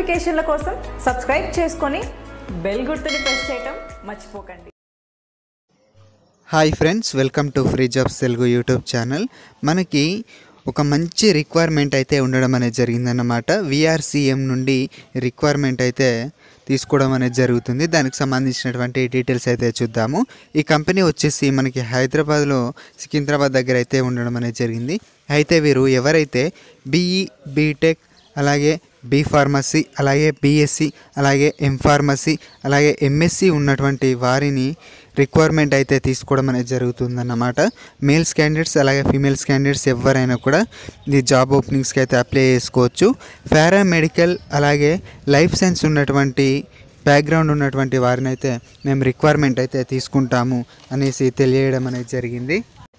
నోటిఫికేషన్ల కోసం సబ్స్క్రైబ్ చేసుకొని బెల్ గుర్తుని ప్రెస్ చేయటం మర్చిపోకండి hi friends welcome to free jobs Telugu YouTube channel మనకి ఒక మంచి రిక్వైర్మెంట్ అయితే ఉండడం అనేది జరిగిందన్నమాట విఆర్సీఎం నుండి రిక్వైర్మెంట్ అయితే తీసుకోవడం అనేది జరుగుతుంది దానికి సంబంధించినటువంటి డీటెయిల్స్ అయితే చూద్దాము ఈ కంపెనీ వచ్చేసి మనకి హైదరాబాద్లో సికింద్రాబాద్ దగ్గర అయితే ఉండడం అనేది జరిగింది అయితే వీరు ఎవరైతే బీఈ బీటెక్ అలాగే బీ ఫార్మసీ అలాగే బీఎస్సీ అలాగే ఎం ఫార్మసీ అలాగే ఎంఎస్సి ఉన్నటువంటి వారిని రిక్వైర్మెంట్ అయితే తీసుకోవడం అనేది జరుగుతుందన్నమాట మేల్స్ క్యాండిడేట్స్ అలాగే ఫీమేల్స్ క్యాండిడేట్స్ ఎవరైనా కూడా ఈ జాబ్ ఓపెనింగ్స్కి అయితే అప్లై చేసుకోవచ్చు పారామెడికల్ అలాగే లైఫ్ సైన్స్ ఉన్నటువంటి బ్యాక్గ్రౌండ్ ఉన్నటువంటి వారిని అయితే మేము రిక్వైర్మెంట్ అయితే తీసుకుంటాము అనేసి తెలియడం అనేది జరిగింది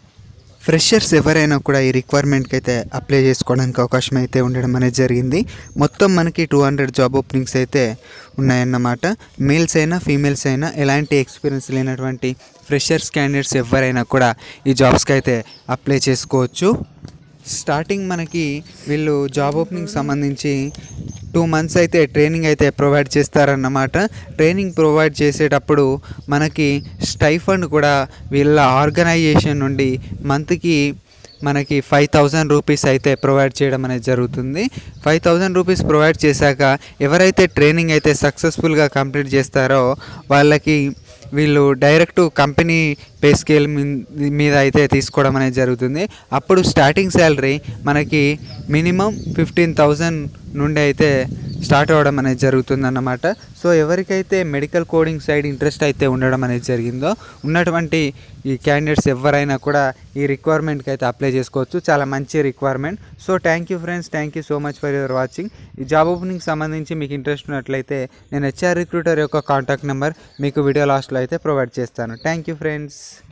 ఫ్రెషర్స్ ఎవరైనా కూడా ఈ రిక్వైర్మెంట్కి అయితే అప్లై చేసుకోవడానికి అవకాశం అయితే ఉండడం అనేది జరిగింది మొత్తం మనకి టూ హండ్రెడ్ జాబ్ ఓపెనింగ్స్ అయితే ఉన్నాయన్నమాట మేల్స్ అయినా ఫీమేల్స్ అయినా ఎలాంటి ఎక్స్పీరియన్స్ లేనటువంటి ఫ్రెషర్స్ క్యాండిడేట్స్ ఎవరైనా కూడా ఈ జాబ్స్కి అయితే అప్లై చేసుకోవచ్చు స్టార్టింగ్ మనకి వీళ్ళు జాబ్ ఓపెనింగ్ సంబంధించి టూ మంత్స్ అయితే ట్రైనింగ్ అయితే ప్రొవైడ్ చేస్తారన్నమాట ట్రైనింగ్ ప్రొవైడ్ చేసేటప్పుడు మనకి స్టైఫండ్ కూడా వీళ్ళ ఆర్గనైజేషన్ నుండి మంత్కి మనకి ఫైవ్ థౌజండ్ రూపీస్ అయితే ప్రొవైడ్ చేయడం అనేది జరుగుతుంది ఫైవ్ థౌజండ్ రూపీస్ ప్రొవైడ్ చేశాక ఎవరైతే ట్రైనింగ్ అయితే సక్సెస్ఫుల్గా కంప్లీట్ చేస్తారో వాళ్ళకి వీళ్ళు డైరెక్ట్ కంపెనీ పే స్కేల్ మీద అయితే తీసుకోవడం అనేది జరుగుతుంది అప్పుడు స్టార్టింగ్ శాలరీ మనకి మినిమం ఫిఫ్టీన్ థౌజండ్ నుండి అయితే స్టార్ట్ అవ్వడం అనేది జరుగుతుంది అన్నమాట సో ఎవరికైతే మెడికల్ కోడింగ్ సైడ్ ఇంట్రెస్ట్ అయితే ఉండడం అనేది జరిగిందో ఉన్నటువంటి ఈ క్యాండిడేట్స్ ఎవరైనా కూడా ఈ రిక్వైర్మెంట్కి అయితే అప్లై చేసుకోవచ్చు చాలా మంచి requirement so thank you friends thank you so much for your watching ఈ జాబ్ ఓపెనింగ్ సంబంధించి మీకు ఇంట్రెస్ట్ ఉన్నట్లయితే నేను హెచ్ఆర్ రిక్రూటర్ యొక్క కాంటాక్ట్ నెంబర్ మీకు వీడియో లాస్ట్లో అయితే ప్రొవైడ్ చేస్తాను థ్యాంక్ యూ ఫ్రెండ్స్